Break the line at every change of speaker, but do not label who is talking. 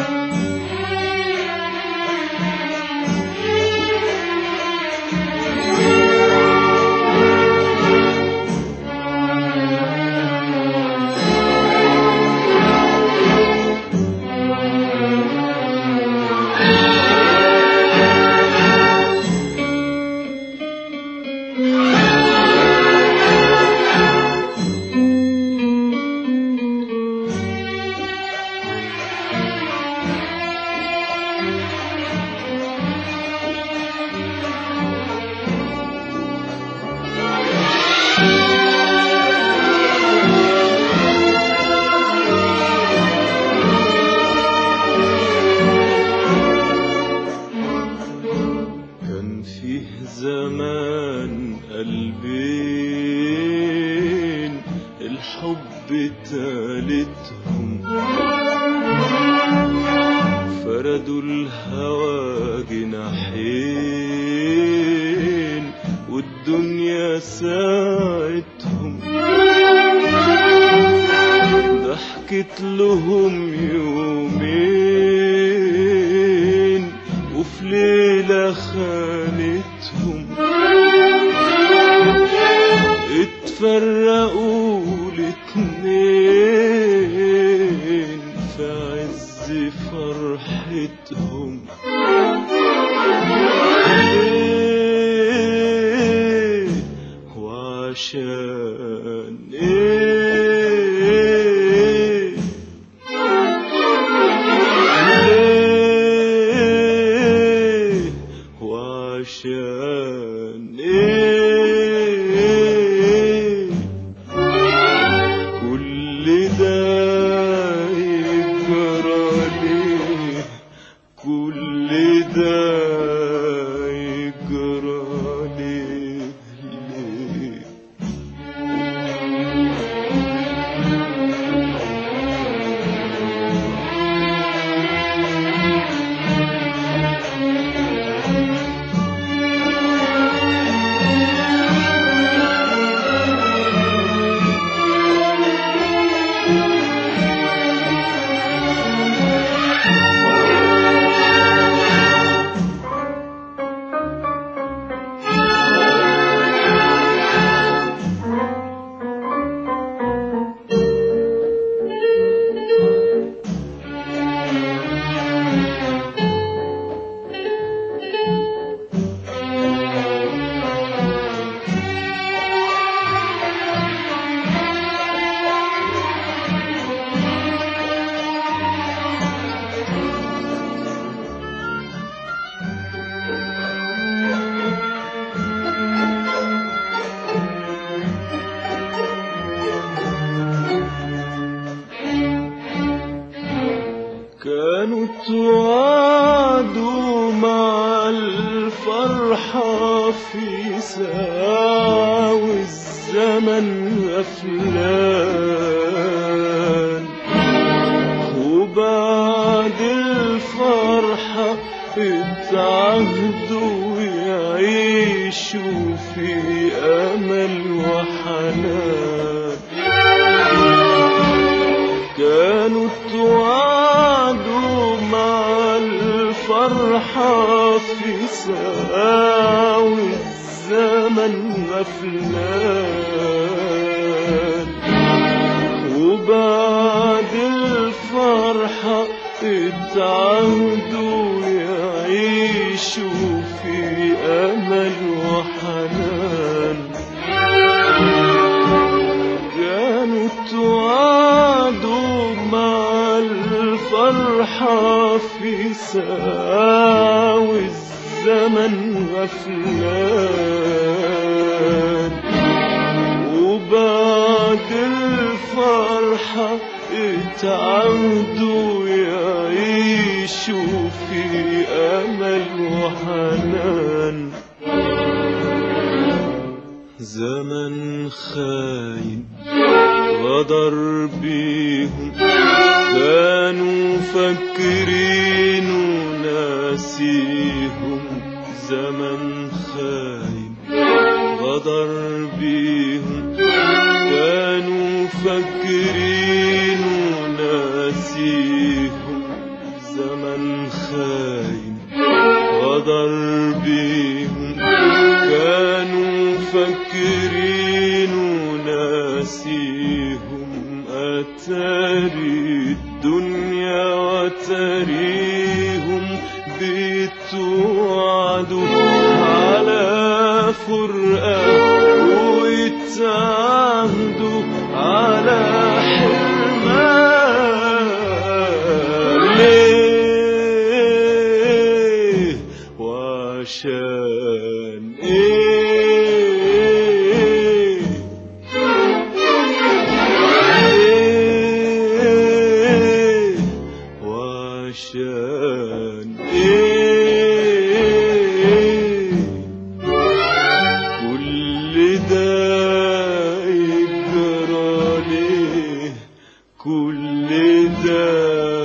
كان فيه زمان قلبين الحب تالتهم فردوا الهوى جناحين والدنيا ساعتهم ضحكت لهم يومين وفي ليلة خانتهم اتفرقوا الاتنين في عز فرحتهم ليه وعشان ايه ليه وعشان ايه كل ده يجرى ليه كل ده يجرى ليه ليه كانوا توعدوا مع الفرحة في ساعة والزمن غفلان وبعد الفرحة اتعهدوا يعيشوا في أمل وحنان كانوا توعدوا مع الفرحة في ساعة والزمن غفلان وبعد الفرحة اتعودوا يعيشوا في أمل وحنان كانوا توعدوا مع الفرحة في ساعة والزمن غفلان وبعد الفرحة اتعودوا يعيشوا في أمل وحنان زمن خاين غدر بيهم كانوا فاكرين وناسيهم زمن خاين غدر بيهم كانوا فاكرين وناسيهم زمن خاين غدر بيهم كانوا فاكرين وناسيهم أتاري الدنيا وتريهم بتوعدوا على فرقة ويتعهدوا على حرمان ليه وعشان ايه ايه وعشان ايه كل ده يجرى ليه كل ده